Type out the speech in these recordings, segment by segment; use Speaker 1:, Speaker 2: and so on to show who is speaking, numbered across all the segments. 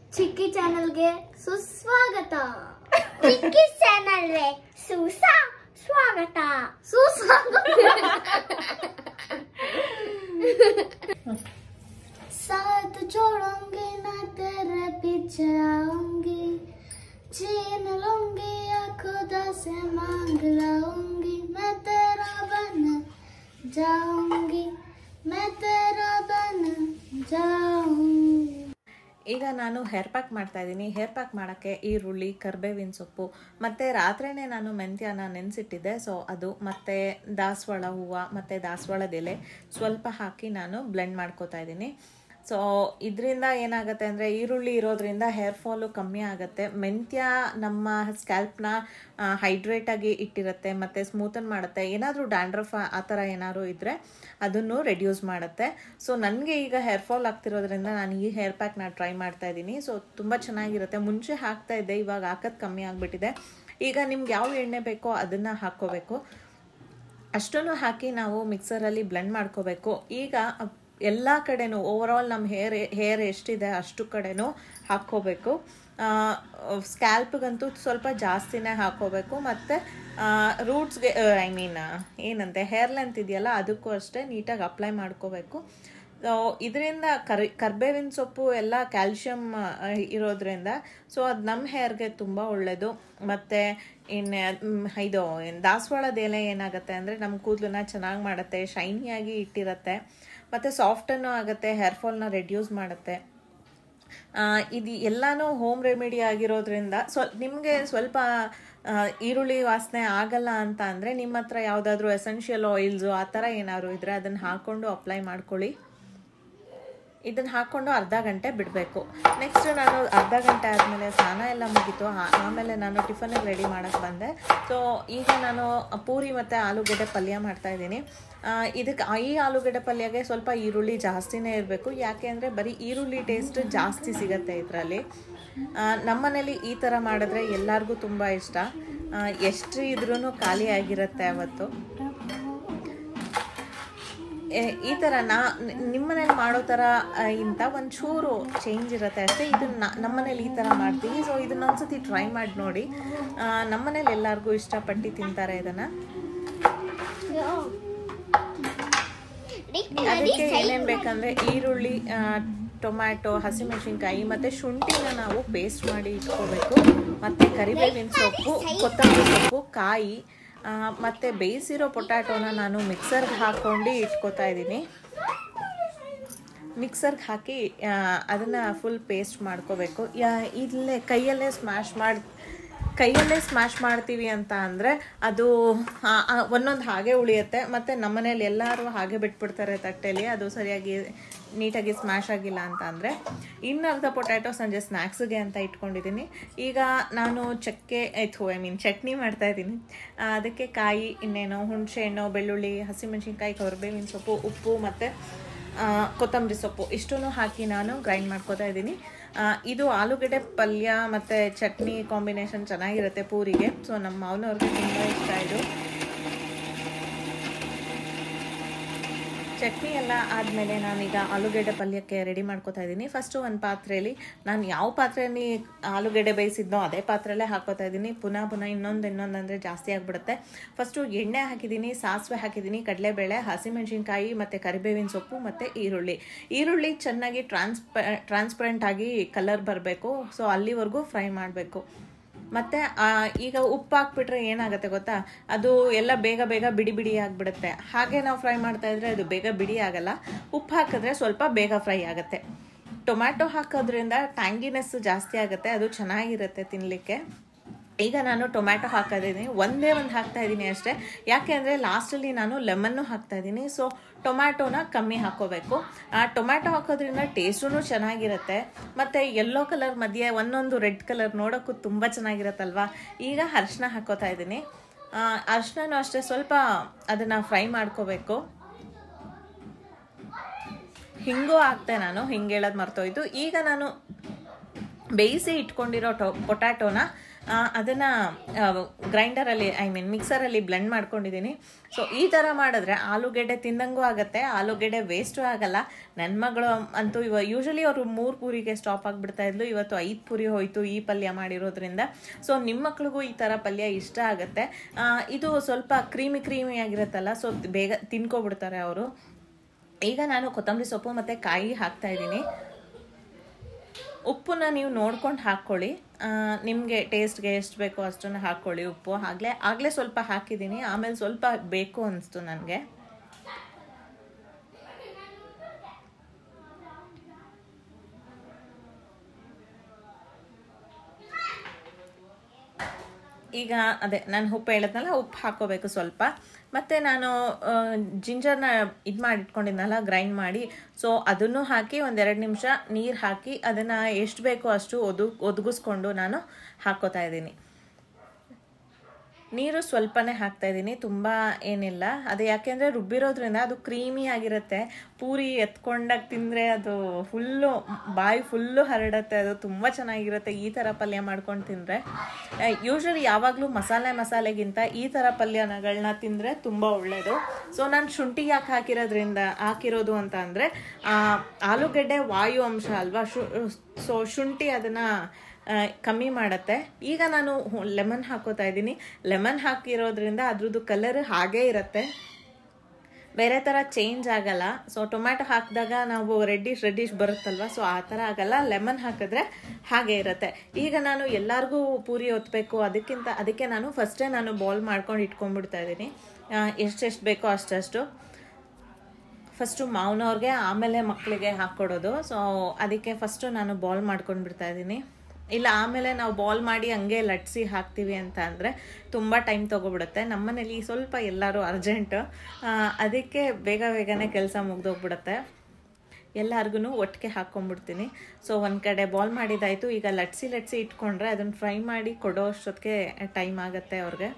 Speaker 1: ಚಿಕ್ಕಿ ಚಾನಲ್ಗೆ ಸುಸ್ವಾಗತ
Speaker 2: ಚಿಕ್ಕಿ ಚಾನಲ್ಗೆ ಸುಸಾ ಸ್ವಾಗತ
Speaker 1: ಸುಸ್ವಾಗತ साथ छोड़ूंगी ना तेरे पीछे आऊंगी छीन लूंगी या खुदा से मांग लाऊंगी मैं तेरा बन जाऊंगी मैं तेरा बन जाऊंगी
Speaker 3: ಈಗ ನಾನು ಹೇರ್ ಪ್ಯಾಕ್ ಮಾಡ್ತಾ ಇದ್ದೀನಿ ಹೇರ್ ಪ್ಯಾಕ್ ಮಾಡೋಕ್ಕೆ ಈರುಳ್ಳಿ ಕರ್ಬೇವಿನ ಸೊಪ್ಪು ಮತ್ತು ರಾತ್ರಿನೇ ನಾನು ಮೆಂತ್ಯನ ನೆನೆಸಿಟ್ಟಿದ್ದೆ ಸೊ ಅದು ಮತ್ತು ದಾಸವಾಳ ಹೂವು ಮತ್ತು ದಾಸವಾಳದ ಎಲೆ ಸ್ವಲ್ಪ ಹಾಕಿ ನಾನು ಬ್ಲೆಂಡ್ ಮಾಡ್ಕೋತಾ ಇದ್ದೀನಿ ಸೊ ಇದರಿಂದ ಏನಾಗುತ್ತೆ ಅಂದರೆ ಈರುಳ್ಳಿ ಇರೋದ್ರಿಂದ ಹೇರ್ ಫಾಲು ಕಮ್ಮಿ ಆಗುತ್ತೆ ಮೆಂತ್ಯ ನಮ್ಮ ಸ್ಕ್ಯಾಲ್ಪ್ನ ಹೈಡ್ರೇಟಾಗಿ ಇಟ್ಟಿರುತ್ತೆ ಮತ್ತು ಸ್ಮೂತನ್ ಮಾಡುತ್ತೆ ಏನಾದರೂ ಡ್ಯಾಂಡ್ರಫ್ ಆ ಥರ ಏನಾದ್ರು ಇದ್ದರೆ ಅದನ್ನು ರೆಡ್ಯೂಸ್ ಮಾಡುತ್ತೆ ಸೊ ನನಗೆ ಈಗ ಹೇರ್ ಫಾಲ್ ಆಗ್ತಿರೋದ್ರಿಂದ ನಾನು ಈ ಹೇರ್ ಪ್ಯಾಕ್ನ ಟ್ರೈ ಮಾಡ್ತಾ ಇದ್ದೀನಿ ಸೊ ತುಂಬ ಚೆನ್ನಾಗಿರುತ್ತೆ ಮುಂಚೆ ಹಾಕ್ತಾ ಇದ್ದೆ ಇವಾಗ ಹಾಕೋದು ಕಮ್ಮಿ ಆಗಿಬಿಟ್ಟಿದೆ ಈಗ ನಿಮ್ಗೆ ಯಾವ ಎಣ್ಣೆ ಬೇಕೋ ಅದನ್ನು ಹಾಕ್ಕೋಬೇಕು ಅಷ್ಟನ್ನು ಹಾಕಿ ನಾವು ಮಿಕ್ಸರಲ್ಲಿ ಬ್ಲೆಂಡ್ ಮಾಡ್ಕೋಬೇಕು ಈಗ ಎಲ್ಲ ಕಡೆನೂ ಓವರಾಲ್ ನಮ್ಮ ಹೇರ್ ಹೇರ್ ಎಷ್ಟಿದೆ ಅಷ್ಟು ಕಡೆನೂ ಹಾಕ್ಕೋಬೇಕು ಸ್ಕ್ಯಾಲ್ಪ್ಗಂತೂ ಸ್ವಲ್ಪ ಜಾಸ್ತಿನೇ ಹಾಕ್ಕೋಬೇಕು ಮತ್ತು ರೂಟ್ಸ್ಗೆ ಐ ಮೀನ್ ಏನಂತೆ ಹೇರ್ ಲೆಂತ್ ಇದೆಯಲ್ಲ ಅದಕ್ಕೂ ಅಷ್ಟೇ ನೀಟಾಗಿ ಅಪ್ಲೈ ಮಾಡ್ಕೋಬೇಕು ಸೊ ಇದರಿಂದ ಕರಿ ಕರ್ಬೇವಿನ ಸೊಪ್ಪು ಎಲ್ಲ ಕ್ಯಾಲ್ಶಿಯಮ್ ಇರೋದ್ರಿಂದ ಸೊ ಅದು ನಮ್ಮ ಹೇರ್ಗೆ ತುಂಬ ಒಳ್ಳೆಯದು ಮತ್ತು ಇನ್ನು ಮ್, ಇದು ಏನ್ ದಾಸವಾಳದ ಎಲೆ ಏನಾಗುತ್ತೆ ಅಂದರೆ ನಮ್ಮ ಕೂದಲನ್ನ ಚೆನ್ನಾಗಿ ಮಾಡುತ್ತೆ ಶೈನಿಯಾಗಿ ಇಟ್ಟಿರುತ್ತೆ ಮತ್ತು ಸಾಫ್ಟನ್ನು ಆಗುತ್ತೆ ಹೇರ್ ಫಾಲ್ನ ರೆಡ್ಯೂಸ್ ಮಾಡುತ್ತೆ ಆ, ಇದು ಎಲ್ಲಾನು ಹೋಮ್ ರೆಮಿಡಿ ಆಗಿರೋದ್ರಿಂದ ಸ್ವ ನಿಮಗೆ ಸ್ವಲ್ಪ ಆ, ಈರುಳ್ಳಿ ವಾಸನೆ ಆಗಲ್ಲ ಅಂತ ಅಂದರೆ ನಿಮ್ಮ ಹತ್ರ ಯಾವುದಾದ್ರೂ ಎಸೆನ್ಷಿಯಲ್ ಆಯಿಲ್ಸು ಆ ಥರ ಏನಾದ್ರು ಇದ್ದರೆ ಅದನ್ನು ಹಾಕ್ಕೊಂಡು ಅಪ್ಲೈ ಮಾಡ್ಕೊಳ್ಳಿ ಇದನ್ನು ಹಾಕ್ಕೊಂಡು ಅರ್ಧ ಗಂಟೆ ಬಿಡಬೇಕು ನೆಕ್ಸ್ಟ್ ನಾನು ಅರ್ಧ ಗಂಟೆ ಆದಮೇಲೆ ಸ್ನಾನ ಎಲ್ಲ ಮುಗೀತು ಆ- ಆಮೇಲೆ ನಾನು ಟಿಫನಿಗೆ ರೆಡಿ ಮಾಡೋಕ್ಕೆ ಬಂದೆ ಸೊ ಈಗ ನಾನು ಪೂರಿ ಮತ್ತು ಆಲೂಗಡ್ಡೆ ಪಲ್ಯ ಮಾಡ್ತಾ ಇದ್ದೀನಿ ಇದಕ್ಕೆ ಈ ಆಲೂಗಡ್ಡೆ ಪಲ್ಯಗೆ ಸ್ವಲ್ಪ ಈರುಳ್ಳಿ ಜಾಸ್ತಿನೇ ಇರಬೇಕು ಯಾಕೆ ಅಂದರೆ ಬರೀ ಈರುಳ್ಳಿ ಟೇಸ್ಟ್ ಜಾಸ್ತಿ ಸಿಗತ್ತೆ ಇದರಲ್ಲಿ ನಮ್ಮನೇಲಿ ಈ ಥರ ಮಾಡಿದ್ರೆ ಎಲ್ಲರಿಗೂ ತುಂಬ ಇಷ್ಟ ಆ, ಎಷ್ಟು ಇದ್ರೂ ಖಾಲಿ ಆಗಿರುತ್ತೆ ಅವತ್ತು ಎ- ಈ ಥರ ನಾ ನಿಮ್ಮನೇಲಿ ಮಾಡೋ ಥರ ಆ, ಇಂಥ ಒಂಚೂರು ಚೇಂಜ್ ಇರುತ್ತೆ ಅಷ್ಟೇ ಇದನ್ನ ನಮ್ಮನೇಲಿ ಈ ಥರ ಮಾಡ್ತೀವಿ ಸೊ ಇದನ್ನ ಒಂದ್ಸತಿ ಟ್ರೈ ಮಾಡಿ ನೋಡಿ ಆ, ನಮ್ಮನೇಲಿ ಎಲ್ಲರಿಗೂ ಇಷ್ಟಪಟ್ಟು ತಿಂತಾರೆ ಇದನ್ನು ಅದಕ್ಕೆ ಏನೇನು ಬೇಕಂದರೆ ಈರುಳ್ಳಿ ಆ, ಟೊಮ್ಯಾಟೊ ಹಸಿಮೆಣಸಿನ್ಕಾಯಿ ಮತ್ತು ಶುಂಠಿನ ನಾವು ಪೇಸ್ಟ್ ಮಾಡಿ ಇಟ್ಕೋಬೇಕು ಮತ್ತು ಕರಿಬೇವಿನ ಸೊಪ್ಪು ಕೊತ್ತಂಬರಿ ಸೊಪ್ಪು ಕಾಯಿ ಆ, ಮತ್ತು ಬೇಯಿಸಿರೋ ಪೊಟ್ಯಾಟೋನ ನಾನು ಮಿಕ್ಸರ್ಗೆ ಹಾಕ್ಕೊಂಡು ಇಟ್ಕೋತಾ ಇದ್ದೀನಿ ಮಿಕ್ಸರ್ಗೆ ಹಾಕಿ ಅದನ್ನು ಫುಲ್ ಪೇಸ್ಟ್ ಮಾಡ್ಕೋಬೇಕು ಯಾ ಇಲ್ಲೇ ಕೈಯಲ್ಲೇ ಸ್ಮ್ಯಾಶ್ ಮಾಡಿ ಕೈಯಲ್ಲೇ ಸ್ಮ್ಯಾಶ್ ಮಾಡ್ತೀವಿ ಅಂತ ಅಂದರೆ ಅದು ಒಂದೊಂದು ಹಾಗೆ ಉಳಿಯುತ್ತೆ ಮತ್ತು ನಮ್ಮನೇಲಿ ಎಲ್ಲರೂ ಹಾಗೆ ಬಿಟ್ಬಿಡ್ತಾರೆ ತಟ್ಟೆಲಿ ಅದು ಸರಿಯಾಗಿ ನೀಟಾಗಿ ಸ್ಮ್ಯಾಶ್ ಆಗಿಲ್ಲ ಅಂತ ಅಂದರೆ ಇನ್ನರ್ಧ ಪೊಟ್ಯಾಟೊ ಸಂಜೆ ಸ್ನ್ಯಾಕ್ಸಿಗೆ ಅಂತ ಇಟ್ಕೊಂಡಿದ್ದೀನಿ ಈಗ ನಾನು ಚಕ್ಕೆ ಆಯ್ತು ಐ ಮೀನ್ ಚಟ್ನಿ ಮಾಡ್ತಾ ಇದ್ದೀನಿ ಅದಕ್ಕೆ ಕಾಯಿ ಇನ್ನೇನು ಹುಣಸೆ ಹಣ್ಣು ಬೆಳ್ಳುಳ್ಳಿ ಹಸಿಮೆಣಸಿನ್ಕಾಯಿ ಕರಿಬೇವಿನ ಸೊಪ್ಪು ಉಪ್ಪು ಮತ್ತು ಆ, ಕೊತ್ತಂಬರಿ ಸೊಪ್ಪು ಇಷ್ಟನ್ನು ಹಾಕಿ ನಾನು ಗ್ರೈಂಡ್ ಮಾಡ್ಕೋತಾ ಇದ್ದೀನಿ ಆ, ಇದು ಆಲೂಗಡ್ಡೆ ಪಲ್ಯ ಮತ್ತು ಚಟ್ನಿ ಕಾಂಬಿನೇಷನ್ ಚೆನ್ನಾಗಿರುತ್ತೆ ಪೂರಿಗೆ ಸೊ ನಮ್ಮ ಮಾವನವ್ರಿಗೆ ತುಂಬ ಇಷ್ಟ ಇದು ಚಟ್ನಿ ಎಲ್ಲ ಆದಮೇಲೆ ನಾನೀಗ ಆಲೂಗೆಡ್ಡೆ ಪಲ್ಯಕ್ಕೆ ರೆಡಿ ಮಾಡ್ಕೋತಾ ಇದ್ದೀನಿ ಫಸ್ಟು ಒಂದು ಪಾತ್ರೆಯಲ್ಲಿ ನಾನು ಯಾವ ಪಾತ್ರೆಯಲ್ಲಿ ಆಲೂಗೆಡ್ಡೆ ಬೇಯಿಸಿದ್ನೋ ಅದೇ ಪಾತ್ರೆಯಲ್ಲೇ ಹಾಕೋತಾ ಇದ್ದೀನಿ ಪುನಃ ಪುನಃ ಇನ್ನೊಂದು ಇನ್ನೊಂದು ಅಂದರೆ ಜಾಸ್ತಿ ಆಗಿಬಿಡುತ್ತೆ ಫಸ್ಟು ಎಣ್ಣೆ ಹಾಕಿದ್ದೀನಿ ಸಾಸಿವೆ ಹಾಕಿದ್ದೀನಿ ಕಡಲೆಬೇಳೆ ಹಸಿಮೆಣಸಿನ್ಕಾಯಿ ಮತ್ತು ಕರಿಬೇವಿನ ಸೊಪ್ಪು ಮತ್ತು ಈರುಳ್ಳಿ ಈರುಳ್ಳಿ ಚೆನ್ನಾಗಿ ಟ್ರಾನ್ಸ್ಪ ಟ್ರಾನ್ಸ್ಪರೆಂಟ್ ಆಗಿ ಕಲರ್ ಬರಬೇಕು ಸೊ ಅಲ್ಲಿವರೆಗೂ ಫ್ರೈ ಮಾಡಬೇಕು ಮತ್ತು ಈಗ ಉಪ್ಪು ಹಾಕ್ಬಿಟ್ರೆ ಏನಾಗುತ್ತೆ ಗೊತ್ತಾ ಅದು ಎಲ್ಲ ಬೇಗ ಬೇಗ ಬಿಡಿ ಬಿಡಿ ಆಗಿಬಿಡುತ್ತೆ ಹಾಗೆ ನಾವು ಫ್ರೈ ಮಾಡ್ತಾ ಇದ್ರೆ ಅದು ಬೇಗ ಬಿಡಿ ಆಗಲ್ಲ ಉಪ್ಪು ಹಾಕಿದ್ರೆ ಸ್ವಲ್ಪ ಬೇಗ ಫ್ರೈ ಆಗುತ್ತೆ ಟೊಮ್ಯಾಟೊ ಹಾಕೋದ್ರಿಂದ ಟ್ಯಾಂಗಿನೆಸ್ ಜಾಸ್ತಿ ಆಗುತ್ತೆ ಅದು ಚೆನ್ನಾಗಿರುತ್ತೆ ತಿನ್ನಲಿಕ್ಕೆ ಈಗ ನಾನು ಟೊಮ್ಯಾಟೊ ಹಾಕೋದಿದ್ದೀನಿ ಒಂದೇ ಒಂದು ಹಾಕ್ತಾ ಇದ್ದೀನಿ ಅಷ್ಟೇ ಯಾಕೆ ಅಂದರೆ ಲಾಸ್ಟಲ್ಲಿ ನಾನು ಲೆಮನ್ನು ಹಾಕ್ತಾ ಇದ್ದೀನಿ ಸೊ ಟೊಮ್ಯಾಟೊನ ಕಮ್ಮಿ ಹಾಕ್ಕೋಬೇಕು ಆ ಟೊಮ್ಯಾಟೊ ಹಾಕೋದ್ರಿಂದ ಟೇಸ್ಟೂ ಚೆನ್ನಾಗಿರುತ್ತೆ ಮತ್ತು ಯೆಲ್ಲೋ ಕಲರ್ ಮಧ್ಯೆ ಒಂದೊಂದು ರೆಡ್ ಕಲರ್ ನೋಡೋಕ್ಕೂ ತುಂಬ ಚೆನ್ನಾಗಿರುತ್ತಲ್ವಾ ಈಗ ಅರ್ಶಿನ ಹಾಕೋತಾ ಇದ್ದೀನಿ ಅರ್ಶಿನೂ ಅಷ್ಟೇ ಸ್ವಲ್ಪ ಅದನ್ನು ಫ್ರೈ ಮಾಡ್ಕೋಬೇಕು ಹಿಂಗೂ ಹಾಕ್ತೆ ನಾನು ಹಿಂಗೆ ಹೇಳೋದು ಮರ್ತೋಯ್ತು ಈಗ ನಾನು ಬೇಯಿಸಿ ಇಟ್ಕೊಂಡಿರೋ ಟೊ ಪೊಟ್ಯಾಟೋನ ಅದನ್ನು ಗ್ರೈಂಡರಲ್ಲಿ ಐ ಮೀನ್ ಮಿಕ್ಸರಲ್ಲಿ ಬ್ಲೆಂಡ್ ಮಾಡ್ಕೊಂಡಿದ್ದೀನಿ ಸೊ ಈ ಥರ ಮಾಡಿದ್ರೆ ಆಲೂಗೆಡ್ಡೆ ತಿಂದಂಗೂ ಆಗುತ್ತೆ ಆಲೂಗೆಡ್ಡೆ ವೇಸ್ಟು ಆಗಲ್ಲ ನನ್ನ ಮಗಳು ಅಂತೂ ಇವ ಯೂಶಲಿ ಅವರು ಮೂರು ಪೂರಿಗೆ ಸ್ಟಾಪ್ ಆಗಿಬಿಡ್ತಾ ಇದ್ಲು ಇವತ್ತು ಐದು ಪೂರಿ ಹೋಯ್ತು ಈ ಪಲ್ಯ ಮಾಡಿರೋದ್ರಿಂದ ಸೊ ನಿಮ್ಮ ಮಕ್ಳಿಗೂ ಈ ಥರ ಪಲ್ಯ ಇಷ್ಟ ಆಗುತ್ತೆ ಆ, ಇದು ಸ್ವಲ್ಪ ಕ್ರೀಮಿ ಕ್ರೀಮಿ ಆಗಿರುತ್ತಲ್ಲ ಸೊ ಬೇಗ ತಿನ್ಕೊಬಿಡ್ತಾರೆ ಅವರು ಈಗ ನಾನು ಕೊತ್ತಂಬರಿ ಸೊಪ್ಪು ಮತ್ತು ಕಾಯಿ ಹಾಕ್ತಾ ಇದ್ದೀನಿ ಉಪ್ಪನ್ನ ನೀವು ನೋಡ್ಕೊಂಡು ಹಾಕ್ಕೊಳ್ಳಿ ನಿಮಗೆ ಟೇಸ್ಟ್ಗೆ ಎಷ್ಟು ಬೇಕೋ ಅಷ್ಟನ್ನು ಹಾಕ್ಕೊಳ್ಳಿ ಉಪ್ಪು ಆಗಲೇ ಆಗಲೇ ಸ್ವಲ್ಪ ಹಾಕಿದ್ದೀನಿ ಆಮೇಲೆ ಸ್ವಲ್ಪ ಬೇಕು ಅನಿಸ್ತು ನನಗೆ ಈಗ ಅದೇ ನಾನು ಉಪ್ಪು ಹೇಳಿದ್ನಲ್ಲ ಉಪ್ಪು ಹಾಕೋಬೇಕು ಸ್ವಲ್ಪ ಮತ್ತು ನಾನು ಜಿಂಜರ್ನ ಇದು ಮಾಡಿ ಇಟ್ಕೊಂಡಿದ್ನಲ್ಲ ಗ್ರೈಂಡ್ ಮಾಡಿ ಸೊ ಅದನ್ನು ಹಾಕಿ ಒಂದೆರಡು ನಿಮಿಷ ನೀರು ಹಾಕಿ ಅದನ್ನು ಎಷ್ಟು ಬೇಕೋ ಅಷ್ಟು ಒದು ಒದಗಿಸ್ಕೊಂಡು ನಾನು ಹಾಕ್ಕೋತಾ ಇದ್ದೀನಿ ನೀರು ಸ್ವಲ್ಪನೇ ಹಾಕ್ತಾ ಇದ್ದೀನಿ ತುಂಬ ಏನಿಲ್ಲ ಅದು ಯಾಕೆಂದರೆ ರುಬ್ಬಿರೋದ್ರಿಂದ ಅದು ಕ್ರೀಮಿ ಆಗಿರುತ್ತೆ ಪೂರಿ ಎತ್ಕೊಂಡಾಗ ತಿಂದರೆ ಅದು ಫುಲ್ಲು ಬಾಯಿ ಫುಲ್ಲು ಹರಡುತ್ತೆ ಅದು ತುಂಬ ಚೆನ್ನಾಗಿರುತ್ತೆ ಈ ಥರ ಪಲ್ಯ ಮಾಡ್ಕೊಂಡು ತಿಂದರೆ ಯೂಶ್ವಲಿ ಯಾವಾಗಲೂ ಮಸಾಲೆ ಮಸಾಲೆಗಿಂತ ಈ ಥರ ಪಲ್ಯಗಳನ್ನ ತಿಂದರೆ ತುಂಬ ಒಳ್ಳೆಯದು ಸೊ ನಾನು ಶುಂಠಿ ಯಾಕೆ ಹಾಕಿರೋದ್ರಿಂದ ಹಾಕಿರೋದು ಅಂತ ಅಂದರೆ ಆಲೂಗೆಡ್ಡೆ ವಾಯು ಅಂಶ ಅಲ್ವಾ ಶು ಸೊ ಶುಂಠಿ ಅದನ್ನು ಆ, ಕಮ್ಮಿ ಮಾಡುತ್ತೆ ಈಗ ನಾನು ಲೆಮನ್ ಹಾಕೋತಾ ಇದ್ದೀನಿ ಲೆಮನ್ ಹಾಕಿರೋದ್ರಿಂದ ಅದ್ರದ್ದು ಕಲರ್ ಹಾಗೇ ಇರುತ್ತೆ ಬೇರೆ ಥರ ಚೇಂಜ್ ಆಗಲ್ಲ ಸೊ ಟೊಮ್ಯಾಟೊ ಹಾಕಿದಾಗ ನಾವು ರೆಡ್ಡಿಶ್ ರೆಡ್ಡಿಶ್ ಬರುತ್ತಲ್ವ ಸೊ ಆ ಥರ ಆಗಲ್ಲ ಲೆಮನ್ ಹಾಕಿದ್ರೆ ಹಾಗೆ ಇರುತ್ತೆ ಈಗ ನಾನು ಎಲ್ಲರಿಗೂ ಪೂರಿ ಒತ್ತಬೇಕು ಅದಕ್ಕಿಂತ ಅದಕ್ಕೆ ನಾನು ಫಸ್ಟೇ ನಾನು ಬಾಲ್ ಮಾಡ್ಕೊಂಡು ಇಟ್ಕೊಂಡ್ಬಿಡ್ತಾ ಇದ್ದೀನಿ ಎಷ್ಟೆಷ್ಟು ಬೇಕೋ ಅಷ್ಟಷ್ಟು ಫಸ್ಟು ಮಾವನವ್ರಿಗೆ ಆಮೇಲೆ ಮಕ್ಕಳಿಗೆ ಹಾಕ್ಕೊಡೋದು ಸೊ ಅದಕ್ಕೆ ಫಸ್ಟು ನಾನು ಬಾಲ್ ಮಾಡ್ಕೊಂಡು ಬಿಡ್ತಾ ಇದ್ದೀನಿ ಇಲ್ಲ ಆಮೇಲೆ ನಾವು ಬಾಲ್ ಮಾಡಿ ಹಂಗೆ ಲಟ್ಸಿ ಹಾಕ್ತೀವಿ ಅಂತ ಅಂದರೆ ತುಂಬ ಟೈಮ್ ತೊಗೊಬಿಡುತ್ತೆ ನಮ್ಮನೇಲಿ ಸ್ವಲ್ಪ ಎಲ್ಲರೂ ಅರ್ಜೆಂಟು ಅದಕ್ಕೆ ಬೇಗ ಬೇಗನೆ ಕೆಲಸ ಮುಗ್ದೋಗ್ಬಿಡುತ್ತೆ ಎಲ್ಲರಿಗೂ ಒಟ್ಟಿಗೆ ಹಾಕ್ಕೊಂಡ್ಬಿಡ್ತೀನಿ ಸೊ ಒಂದು ಕಡೆ ಬಾಲ್ ಮಾಡಿದ್ದಾಯಿತು ಈಗ ಲಟ್ಸಿ ಲಟ್ಸಿ ಇಟ್ಕೊಂಡ್ರೆ ಅದನ್ನು ಫ್ರೈ ಮಾಡಿ ಕೊಡೋ ಅಷ್ಟೊತ್ತಿಗೆ ಟೈಮ್ ಆಗುತ್ತೆ ಅವ್ರಿಗೆ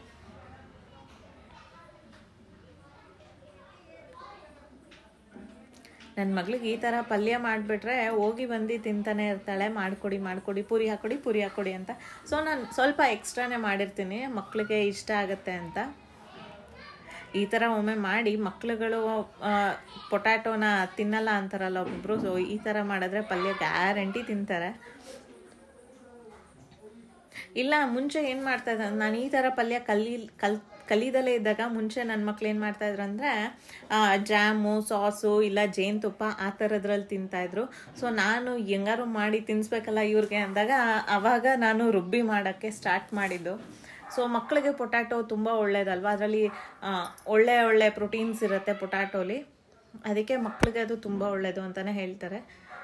Speaker 3: ನನ್ನ ಮಗಳಿಗೆ ಈ ಥರ ಪಲ್ಯ ಮಾಡಿಬಿಟ್ರೆ ಹೋಗಿ ಬಂದು ತಿಂತಾನೆ ಇರ್ತಾಳೆ ಮಾಡಿಕೊಡಿ ಮಾಡಿಕೊಡಿ ಪೂರಿ ಹಾಕ್ಕೊಡಿ ಪೂರಿ ಹಾಕ್ಕೊಡಿ ಅಂತ ಸೊ ನಾನು ಸ್ವಲ್ಪ ಎಕ್ಸ್ಟ್ರಾನೇ ಮಾಡಿರ್ತೀನಿ ಮಕ್ಕಳಿಗೆ ಇಷ್ಟ ಆಗುತ್ತೆ ಅಂತ ಈ ಥರ ಒಮ್ಮೆ ಮಾಡಿ ಮಕ್ಳುಗಳು ಪೊಟ್ಯಾಟೋನ ತಿನ್ನಲ್ಲ ಅಂತಾರಲ್ಲ ಒಬ್ಬೊಬ್ರು ಸೊ ಈ ಥರ ಮಾಡಿದ್ರೆ ಪಲ್ಯ ಗ್ಯಾರಂಟಿ ತಿಂತಾರೆ ಇಲ್ಲ ಮುಂಚೆ ಏನು ಮಾಡ್ತಾ ಇದ್ದ ನಾನು ಈ ಥರ ಪಲ್ಯ ಕಲಿ ಕಲ್ ಕಲಿದಲ್ಲೇ ಇದ್ದಾಗ ಮುಂಚೆ ನನ್ನ ಮಕ್ಳು ಏನು ಮಾಡ್ತಾ ಇದ್ರು ಅಂದರೆ ಜಾಮು ಸಾಸು ಇಲ್ಲ ಜೇನುತುಪ್ಪ ಆ ಥರದ್ರಲ್ಲಿ ತಿಂತಾಯಿದ್ರು ಸೊ ನಾನು ಹೆಂಗಾರು ಮಾಡಿ ತಿನ್ನಿಸ್ಬೇಕಲ್ಲ ಇವ್ರಿಗೆ ಅಂದಾಗ ಆವಾಗ ನಾನು ರುಬ್ಬಿ ಮಾಡೋಕ್ಕೆ ಸ್ಟಾರ್ಟ್ ಮಾಡಿದ್ದು ಸೊ ಮಕ್ಕಳಿಗೆ ಪೊಟ್ಯಾಟೊ ತುಂಬ ಒಳ್ಳೇದಲ್ವ ಅದರಲ್ಲಿ ಒಳ್ಳೆ ಒಳ್ಳೆ ಪ್ರೋಟೀನ್ಸ್ ಇರುತ್ತೆ ಪೊಟ್ಯಾಟೋಲಿ ಅದಕ್ಕೆ ಮಕ್ಕಳಿಗೆ ಅದು ತುಂಬ ಒಳ್ಳೆಯದು ಅಂತಲೇ ಹೇಳ್ತಾರೆ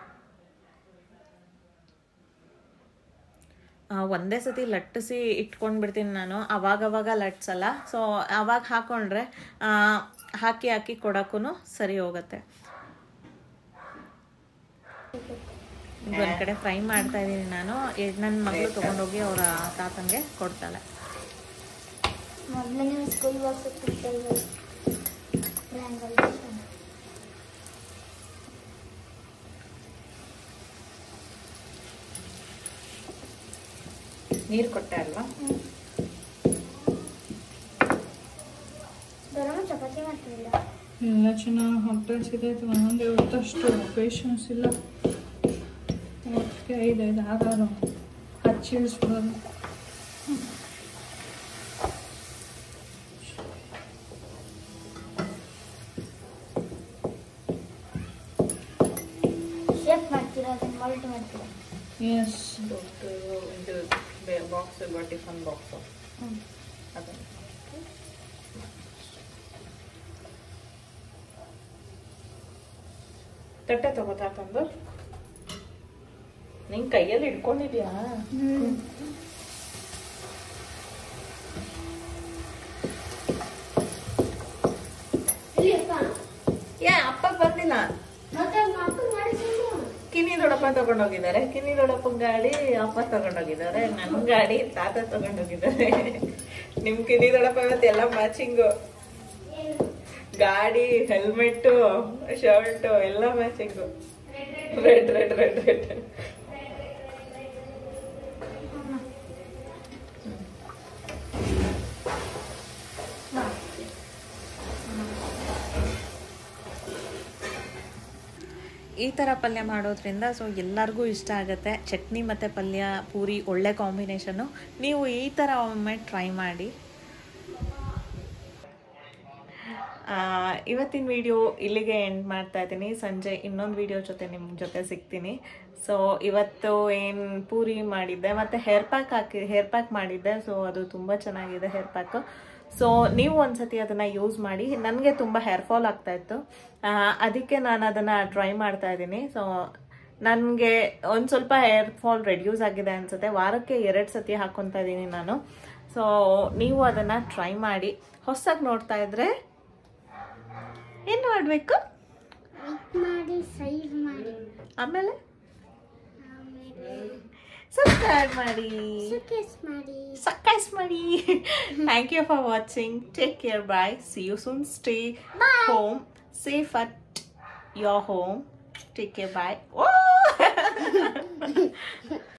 Speaker 3: ಆ, ಒಂದೇ ಸತಿ ಲಟ್ಟಿಸಿ ಇಟ್ಕೊಂಡು ಬಿಡ್ತೀನಿ ನಾನು ಅವಾಗವಾಗ ಲಟ್ಸಲ್ಲ ಸೊ ಅವಾಗ ಹಾಕೊಂಡ್ರೆ ಆ, ಹಾಕಿ ಹಾಕಿ ಕೊಡೋಕ್ಕೂ ಸರಿ ಹೋಗುತ್ತೆ ಒಂದು ಕಡೆ ಫ್ರೈ ಮಾಡ್ತಾ ಇದ್ದೀನಿ ನಾನು ನನ್ನ ಮಗಳು ತೊಗೊಂಡೋಗಿ ಅವರ ತಾತಂಗೆ ಕೊಡ್ತಾಳೆ
Speaker 2: ಮೊದಲನೇ ಸ್ಕೂಲ್ ಬಾಕ್ಸ್ ಟ್ರ್ಯಾಂಗಲ್
Speaker 3: ನೀರು ಕೊಟ್ಟೆ ಅಲ್ವಾ
Speaker 2: ದೊರಮ್ಮ ಚಪಾತಿ ಮಾಡ್ತಿಲ್ಲ
Speaker 4: ಎಲ್ಲ ಚೆನ್ನಾಗಿ ಹೊಟ್ಟೆ ಸಿಗೈತೆ ಒಂದೊಂದೇ ಹೊತ್ತಷ್ಟು ಪೇಷನ್ಸ್ ಇಲ್ಲ ಒಟ್ಟಿಗೆ ಐದೈದು ಆರಾರು ಹಚ್ಚಿ ಇಳಿಸ್ಬಿಡೋದು
Speaker 2: ಶೇಪ್ ಮಾಡ್ತೀರಾ ಅದನ್ನ ಮಾಲ್ಟ್ ಮಾಡ್ತೀರಾ
Speaker 4: ಎಸ್
Speaker 3: ಇದು ಬಾಕ್ಸ್ ಟಿಫನ್ ಬಾಕ್ಸು
Speaker 2: ಹ್ಞೂ
Speaker 3: ಅದನ್ನು ತಟ್ಟೆ ತಗೋತಾ ತಂದು ನಿಂಗೆ ಕೈಯಲ್ಲಿ ಹಿಡ್ಕೊಂಡಿದ್ಯಾ ಯಾ ಅಪ್ಪ ಬಂದಿಲ್ಲ
Speaker 2: ಮತ್ತೆ ಮಕ್ಕಳು ಮಾಡಿಸಿದ್ರು
Speaker 3: ಕಿನಿ ದೊಡ್ಡಪ್ಪ ತಗೊಂಡೋಗಿದ್ದಾರೆ ಕಿನಿ ದೊಡ್ಡಪ್ಪನ ಗಾಡಿ ಅಪ್ಪ ತಗೊಂಡೋಗಿದ್ದಾರೆ ನನ್ನ ಗಾಡಿ ತಾತ ತಗೊಂಡೋಗಿದ್ದಾರೆ ನಿಮ್ ಕಿನಿ ದೊಡ್ಡಪ್ಪ ಇವತ್ತು ಎಲ್ಲ ಮ್ಯಾಚಿಂಗು ಗಾಡಿ ಹೆಲ್ಮೆಟ್ಟು ಶರ್ಟು ಎಲ್ಲ matching red red red red ಈ ಥರ ಪಲ್ಯ ಮಾಡೋದ್ರಿಂದ ಸೊ ಎಲ್ಲರಿಗೂ ಇಷ್ಟ ಆಗುತ್ತೆ ಚಟ್ನಿ ಮತ್ತು ಪಲ್ಯ ಪೂರಿ ಒಳ್ಳೆ ಕಾಂಬಿನೇಷನ್ನು ನೀವು ಈ ಥರ ಒಮ್ಮೆ ಟ್ರೈ ಮಾಡಿ ಆ, ಇವತ್ತಿನ ವಿಡಿಯೋ ಇಲ್ಲಿಗೆ ಎಂಡ್ ಮಾಡ್ತಾ ಇದ್ದೀನಿ ಸಂಜೆ ಇನ್ನೊಂದು ವಿಡಿಯೋ ಜೊತೆ ನಿಮ್ಮ ಜೊತೆ ಸಿಗ್ತೀನಿ ಸೊ ಇವತ್ತು ಏನು ಪೂರಿ ಮಾಡಿದ್ದೆ ಮತ್ತು ಹೇರ್ ಪ್ಯಾಕ್ ಹಾಕಿ ಹೇರ್ ಪ್ಯಾಕ್ ಮಾಡಿದ್ದೆ ಸೊ ಅದು ತುಂಬ ಚೆನ್ನಾಗಿದೆ ಹೇರ್ ಪ್ಯಾಕು ಸೊ ನೀವು ಒಂದ್ಸತಿ ಅದನ್ನು ಯೂಸ್ ಮಾಡಿ ನನಗೆ ತುಂಬ ಹೇರ್ ಫಾಲ್ ಆಗ್ತಾ ಇತ್ತು ಆ, ಅದಕ್ಕೆ ನಾನು ಅದನ್ನು ಟ್ರೈ ಮಾಡ್ತಾ ಇದ್ದೀನಿ ಸೊ ನನಗೆ ಒಂದು ಸ್ವಲ್ಪ ಹೇರ್ ಫಾಲ್ ರೆಡ್ಯೂಸ್ ಆಗಿದೆ ಅನ್ಸುತ್ತೆ ವಾರಕ್ಕೆ ಎರಡು ಸತಿ ಹಾಕ್ಕೊತಾ ಇದ್ದೀನಿ ನಾನು ಸೊ ನೀವು ಅದನ್ನು ಟ್ರೈ ಮಾಡಿ ಹೊಸದಾಗಿ ನೋಡ್ತಾ ಇದ್ರೆ ಏನು ಮಾಡಬೇಕು
Speaker 1: ಮಾಡಿ ಸೈಡ್ ಮಾಡಿ
Speaker 3: ಆಮೇಲೆ
Speaker 1: ಆಮೇಲೆ
Speaker 3: ಸಬ್ಸ್ಕ್ರೈಬ್ ಮಾಡಿ
Speaker 1: ಸುಕೇಸ್ ಮಾಡಿ
Speaker 3: ಸಕ್ಕೈಸ್ ಮಾಡಿ thank you for watching take care bye see you soon stay home safe at your home take care bye O